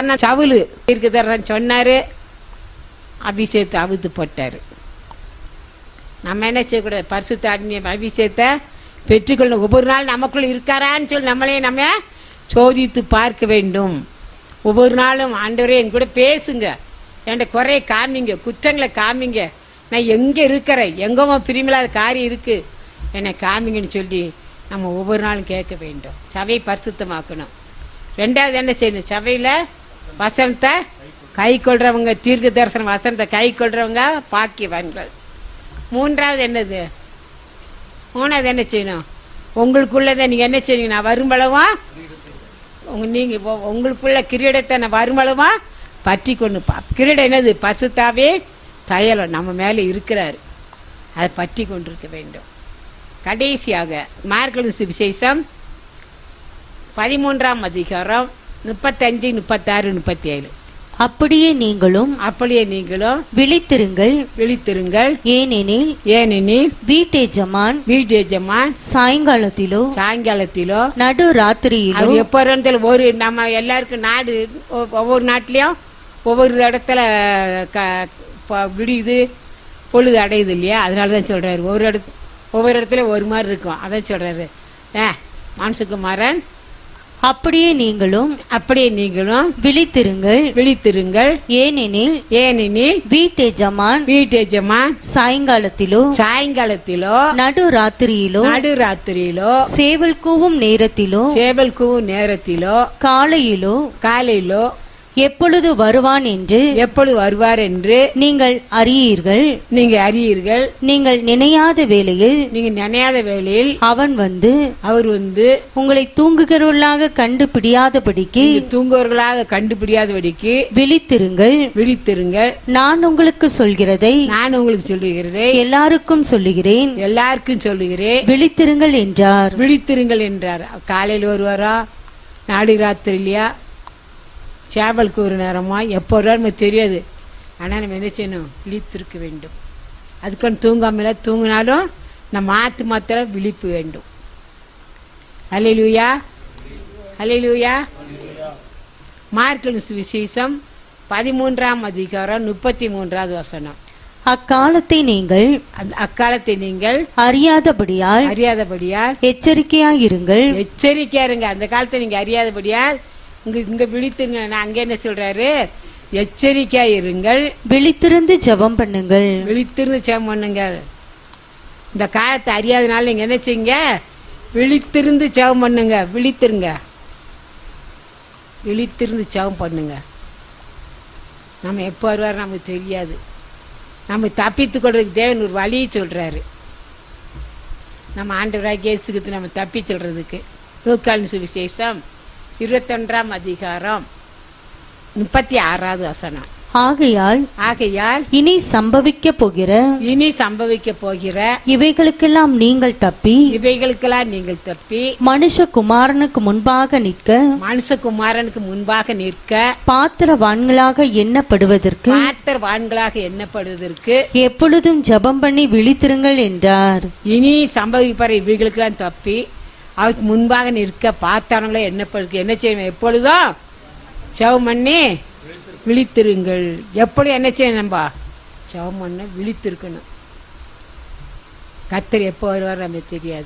சாதாரண சவுலு இருக்குதான் சொன்னாரு அபிஷேகத்தை அவுத்து போட்டாரு நம்ம என்ன செய்யக்கூடாது பரிசுத்த ஆத்மிய அபிஷேகத்தை பெற்றுக்கொள்ளணும் ஒவ்வொரு நாள் நமக்குள்ள இருக்காரான்னு சொல்லி நம்மளே நம்ம சோதித்து பார்க்க வேண்டும் ஒவ்வொரு நாளும் ஆண்டவரே என் கூட பேசுங்க என்கிட்ட குறைய காமிங்க குற்றங்களை காமிங்க நான் எங்க இருக்கிறேன் எங்கோ பிரிமில்லாத காரியம் இருக்கு என்னை காமிங்கன்னு சொல்லி நம்ம ஒவ்வொரு நாளும் கேட்க வேண்டும் சபையை பரிசுத்தமாக்கணும் ரெண்டாவது என்ன செய்யணும் சபையில வசனத்தை கை கொள்றவங்க தீர்க்க தரிசனம் வசனத்தை கை கொள்றவங்க பாக்கியவான்கள் மூன்றாவது என்னது மூணாவது என்ன செய்யணும் உங்களுக்குள்ளதை நீங்க என்ன செய்யணும் நான் வரும்பளவா உங்க நீங்க உ- உங்களுக்குள்ள கிரீடத்தை நான் வரும்பளவா பற்றி கொண்டு பா- கிரீடம் என்னது பசுத்தாவே தையலம் நம்ம மேல இருக்கிறாரு அதை பற்றி கொண்டிருக்க வேண்டும் கடைசியாக மார்கழி விசேஷம் பதிமூன்றாம் அதிகாரம் முப்பத்தஞ்சு முப்பத்தாறு முப்பத்தி ஏழு அப்படியே நீங்களும் அப்படியே நீங்களும் விழித்திருங்கள் விழித்திருங்கள் ஏனெனில் ஏனெனில் வீட்டெஜமான் வீட்டு எஜமான் சாயங்காலத்திலோ சாயங்காலத்திலோ நடு ராத்திரியிலோ அவர் எப்போ இருந்தாலும் ஒரு நம்ம எல்லாருக்கும் நாடு ஒ- ஒவ்வொரு நாட்டிலையும் ஒவ்வொரு இடத்துல க- ப- விடியுது பொழுது அடையுது இல்லையா அதனால தான் சொல்றாரு ஒவ்வொரு இடத்து ஒவ்வொரு இடத்துல ஒரு மாதிரி இருக்கும் அதான் சொல்றாரு ஏ மான்சுகுமாரன் அப்படியே நீங்களும் அப்படியே நீங்களும் விழித்திருங்கள் விழித்திருங்கள் ஏனெனில் ஏனெனில் வீட்டெஜமான் வீட்டு எஜமான் சாயங்காலத்திலோ சாயங்காலத்திலோ நடு ராத்திரியிலோ நடு ராத்திரியிலோ சேவல் கூவும் நேரத்திலோ சேவல் கூவும் நேரத்திலோ காலையிலோ காலையிலோ எப்பொழுது வருவான் என்று எப்பொழுது வருவார் என்று நீங்கள் அறியீர்கள் நீங்க அறியீர்கள் நீங்கள் நினையாத வேளையில் நீங்க நினையாத வேளையில் அவன் வந்து அவர் வந்து உங்களை தூங்குகிறவர்களாக கண்டுபிடியாதபடிக்கு நீங்க தூங்குவர்களாக கண்டுபிடியாதபடிக்கு விழித்திருங்கள் விழித்திருங்கள் நான் உங்களுக்கு சொல்கிறதை நான் உங்களுக்கு சொல்லுகிறதை எல்லாருக்கும் சொல்லுகிறேன் எல்லாருக்கும் சொல்லுகிறேன் விழித்திருங்கள் என்றார் விழித்திருங்கள் என்றார் காலையில் வருவாரா நாடு ராத்திரி இல்லையா சேவலுக்கு ஒரு நேரமா எப்போ வருவார் நமக்கு தெரியாது ஆனால் நம்ம என்ன செய்யணும் விழித்திருக்க வேண்டும் அதுக்கு தூங்காமல தூங்கினாலும் நம்ம ஆத்து மாத்திரம் விழிப்பு வேண்டும் அலையிலூயா அலையிலூயா மார்க்கல் சுவிசேஷம் பதிமூன்றாம் அதிகாரம் முப்பத்தி மூன்றாவது வசனம் அக்காலத்தை நீங்கள் அந்த அக்காலத்தை நீங்கள் அறியாதபடியால் அறியாதபடியால் எச்சரிக்கையாயிருங்கள் எச்சரிக்கையா இருங்க அந்த காலத்தை நீங்க அறியாதபடியால் இங்க இங்க விழித்துங்க நான் அங்க என்ன சொல்றாரு எச்சரிக்கையா இருங்கள் விழித்திருந்து ஜெபம் பண்ணுங்கள் விழித்திருந்து சேம் பண்ணுங்க இந்த காலத்தை அறியாதனால நீங்க என்ன செய்யுங்க விழித்திருந்து சேவம் பண்ணுங்க விழித்திருங்க விழித்திருந்து சேவம் பண்ணுங்க நம்ம எப்போ வருவார் நமக்கு தெரியாது நம்ம தப்பித்துக் கொள்றதுக்கு தேவன் ஒரு வழியை சொல்றாரு நம்ம ஆண்டவராக இயேசுக்கு நம்ம தப்பி சொல்றதுக்கு லூக்காலின் சுவிசேஷம் இருபத்தொன்றாம் அதிகாரம் முப்பத்தி ஆறாவது வசனம் ஆகையால் ஆகையால் இனி சம்பவிக்க போகிற இனி சம்பவிக்க போகிற இவைகளுக்கெல்லாம் நீங்கள் தப்பி இவைகளுக்கெல்லாம் நீங்கள் தப்பி மனுஷகுமாரனுக்கு முன்பாக நிற்க மனுஷகுமாரனுக்கு முன்பாக நிற்க பாத்திரவான்களாக எண்ணப்படுவதற்கு பாத்திரவான்களாக எண்ணப்படுவதற்கு எப்பொழுதும் ஜெபம் பண்ணி விழித்திருங்கள் என்றார் இனி சம்பவிப்பார் இவைகளுக்கெல்லாம் தப்பி அவருக்கு முன்பாக நிற்க பார்த்தானங்களே எண்ணப்படுக்கு என்ன செய்யணும் எப்பொழுதும் செவம் பண்ணி விழித்திருங்கள் எப்படி என்ன செய்யணும் நம்ம செவம் பண்ண விழித்திருக்கணும் கத்தர் எப்போ வருவார் நமக்கு தெரியாது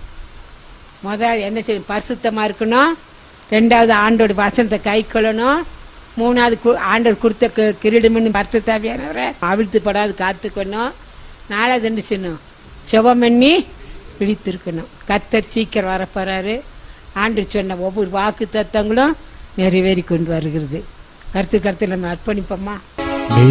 முதல் என்ன செய்யணும் பரிசுத்தமா இருக்கணும் ரெண்டாவது ஆண்டோட வசனத்தை கை கொள்ளணும் மூணாவது கு- ஆண்டவர் கொடுத்த கு- கிரீடம்னு பரிசுத்தாவியானவரை அவிழ்த்து படாது காத்துக்கணும் நாலாவது என்ன செய்யணும் செவம் பண்ணி விழித்திருக்கணும் கத்தர் சீக்கிரம் வரப்போறாரு ஆண்டு சொன்ன ஒவ்வொரு வாக்கு தத்தங்களும் நிறைவேறி கொண்டு வருகிறது கருத்து கருத்தில் நம்ம அர்ப்பணிப்போமா